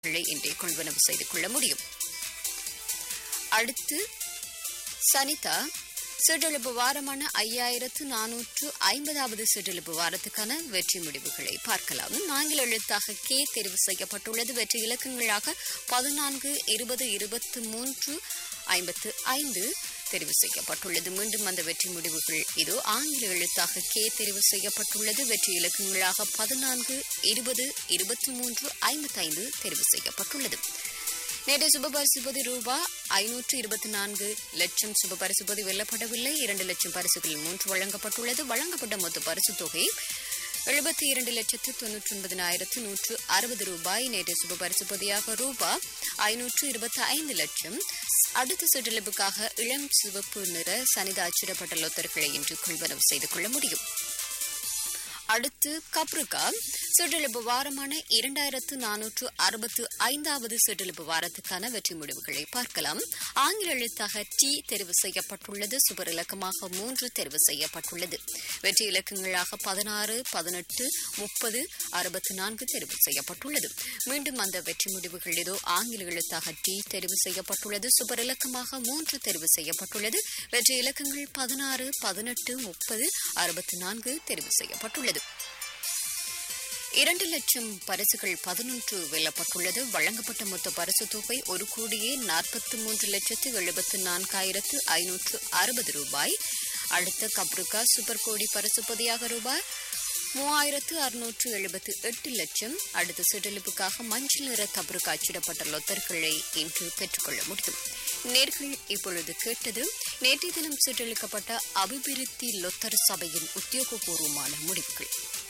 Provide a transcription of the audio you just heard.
களை இன்றே கொள்வனவு செய்து கொள்ள முடியும் அடுத்து சனிதா சிற்றெழுப்பு வாரமான ஐயாயிரத்து நானூற்று ஐம்பதாவது சிற்றெழுப்பு வாரத்துக்கான வெற்றி முடிவுகளை பார்க்கலாம் ஆங்கில எழுத்தாக கே தெரிவு செய்யப்பட்டுள்ளது வெற்றி இலக்கங்களாக பதினான்கு இருபது இருபத்து மூன்று ஐம்பத்து ஐந்து தெரிவு செய்யப்பட்டுள்ளது மீண்டும் அந்த வெற்றி முடிவுகள் இதோ ஆங்கில எழுத்தாக கே தெரிவு செய்யப்பட்டுள்ளது வெற்றி இலக்கங்களாக பதினான்கு இருபது இருபத்தி மூன்று ஐம்பத்தைந்து தெரிவு செய்யப்பட்டுள்ளது நேற்று சுபபரிசுபதி ரூபா ஐநூற்று இருபத்தி நான்கு லட்சம் சுபபரிசுபதி வெல்லப்படவில்லை இரண்டு லட்சம் பரிசுகள் மூன்று வழங்கப்பட்டுள்ளது வழங்கப்பட்ட மொத்த பரிசு தொகை எழுபத்தி இரண்டு லட்சத்து தொன்னூற்றி ஒன்பதினாயிரத்து நூற்று அறுபது ரூபாய் நேற்று சுபபரிசுபதியாக ரூபா ஐநூற்று இருபத்தி ஐந்து லட்சம் அடுத்த சுற்றளவுக்காக இளம் சிவப்பு நிற சனித அச்சிடப்பட்ட லொத்தர்களை இன்று கொள்வனவு செய்து கொள்ள முடியும் அடுத்து கப்ருகா சுற்றளவு வாரமான இரண்டாயிரத்து நானூற்று அறுபத்து ஐந்தாவது சுற்றளவு வாரத்துக்கான வெற்றி முடிவுகளை பார்க்கலாம் ஆங்கில எழுத்தாக டி தெரிவு செய்யப்பட்டுள்ளது சுபர் இலக்கமாக மூன்று தெரிவு செய்யப்பட்டுள்ளது வெற்றி இலக்கங்களாக பதினாறு பதினெட்டு முப்பது அறுபத்து நான்கு தெரிவு செய்யப்பட்டுள்ளது மீண்டும் அந்த வெற்றி முடிவுகள் ஏதோ ஆங்கில எழுத்தாக டி தெரிவு செய்யப்பட்டுள்ளது சுபர் இலக்கமாக மூன்று தெரிவு செய்யப்பட்டுள்ளது வெற்றி இலக்கங்கள் பதினாறு பதினெட்டு முப்பது அறுபத்து நான்கு தெரிவு செய்யப்பட்டுள்ளது இரண்டு லட்சம் பரிசுகள் பதினொன்று வெல்லப்பட்டுள்ளது வழங்கப்பட்ட மொத்த பரிசு தொகை ஒரு கோடியே நாற்பத்தி மூன்று லட்சத்து எழுபத்து நான்காயிரத்து ஐநூற்று அறுபது ரூபாய் அடுத்த கப்ருகா சூப்பர் கோடி பரிசு பொதியாக ரூபாய் மூவாயிரத்து அறுநூற்று எழுபத்து எட்டு லட்சம் அடுத்த சிற்றளிப்புக்காக மஞ்சள் நிற கபருக்கு அச்சிடப்பட்ட லொத்தர்களை இன்று பெற்றுக்கொள்ள முடியும் நேர்கள் இப்பொழுது கேட்டது நேற்றைய தினம் சிற்றளிக்கப்பட்ட அபிவிருத்தி லொத்தர் சபையின் உத்தியோகபூர்வமான முடிவுகள்